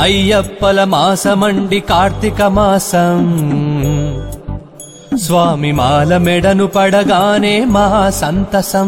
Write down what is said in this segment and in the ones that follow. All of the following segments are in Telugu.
అయ్యప్పల మాసమండి కార్తీక మాసం స్వామి మాల మెడను పడగానే మహా సంతసం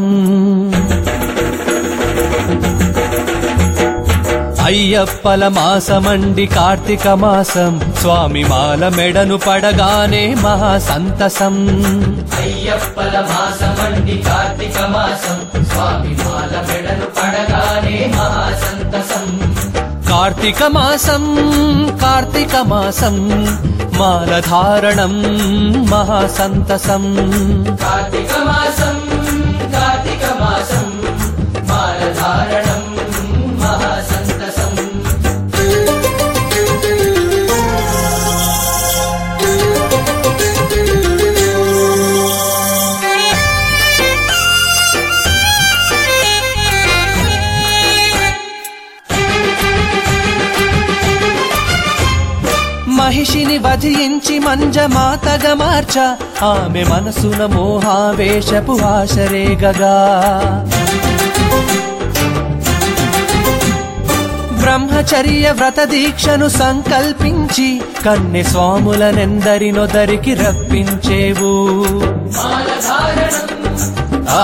అయ్యప్పల మాసమండి కార్తీక మాసం స్వామి మాల మెడను పడగానే మహా సంతసం అయ్యప్పల మాసమండి కార్తీక మాసం స్వామి మాల మెడలు పడగానే మహాసంతసం కార్తీక మాసం కార్తీక మాసం మాలధారణం మహాసంతసం కార్తీక మాసం కార్తీక మాసం మాలధారణం మహాసంతసం మహిషిని వధించి మంజమాతగా మార్చ ఆమె మనసున మోహావేశపు ఆశరేగగా బ్రహ్మచర్య వ్రత దీక్షను సంకల్పించి కన్నె స్వాములనెందరినొదరికి రప్పించేవు ఆ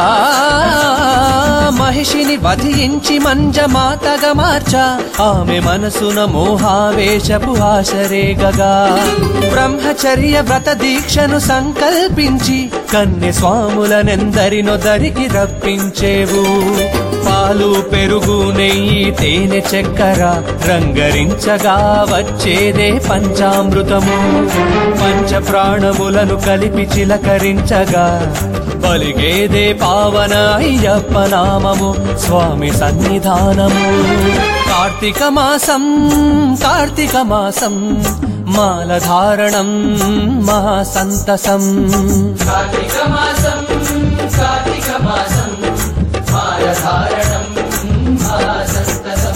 మహిషిని వధించి మంజమాతగా మార్చ ఆమె మనసున మోహావేశపు ఆశరేగగా బ్రహ్మచర్య వ్రత దీక్షను సంకల్పించి కన్నె స్వాములనెందరినొదరికి రప్పించేవు పాలు పెరుగు నెయ్యి తేనె చక్కెర రంగరించగా వచ్చేదే పంచామృతము పంచ ప్రాణములను కలిపి చిలకరించగా పలిగేదే పావన అయ్యప్ప నామము స్వామి సన్నిధానము కార్తీక మాసం కార్తీక మాసం మాలధారణం మహాసంతసం కార్తీక మాసం కార్తీక మాసం మాలధారణం మహాసంతసం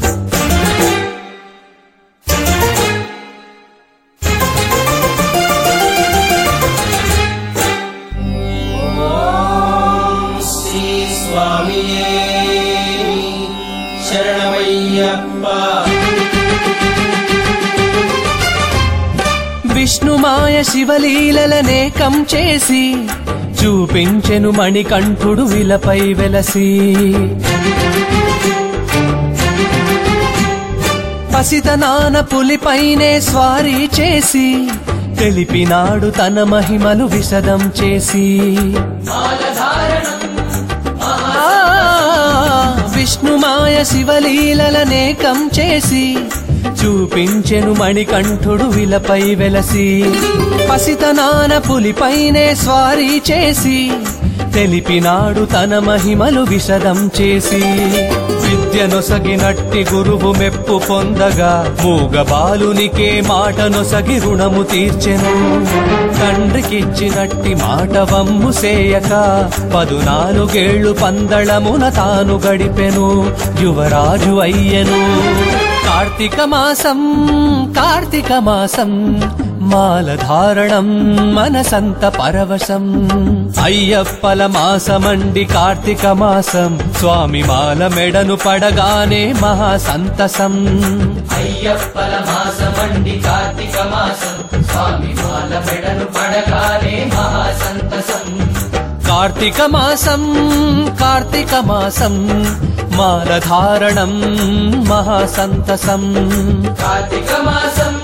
శ్రీ స్వామియే శరణమయ్యప్ప విష్ణుమాయ శివలీలనేకం చేసి చూపించెను మణికంఠుడు విలపై వెలసి పసితనాన పులిపైనే స్వారీ చేసి తెలిపినాడు తన మహిమలు విశదం చేసి ఆ, విష్ణుమాయ శివలీలనేకం చేసి చూపించెను మణికంఠుడు విలపై వెలసి పసితనాన పులిపైనే స్వారీ చేసి తెలిపినాడు తన మహిమలు విశదం చేసి విద్యనొసగినట్టి గురువు మెప్పు పొందగా మూగ బాలునికే మాటనొసగి రుణము తీర్చెను తండ్రికిచ్చినట్టి మాట వమ్ము సేయక పదునాలుగేళ్లు పందళమున తాను గడిపెను యువరాజు అయ్యెను కార్తీక మాసం కార్తీక మాసం మాలధారణం మనసంత పరవశం అయ్యప్పల మాసమండి కార్తీక మాసం స్వామి మాల మెడను పడగానే మహాసంతసం అయ్యప్పల మాసమండి కార్తీక మాసం స్వామి మాల మెడను పడగానే మహాసంతసం కార్తీక మాసం కార్తీక మాసం మాలధారణం మహాసంతసం కార్తీక మాసం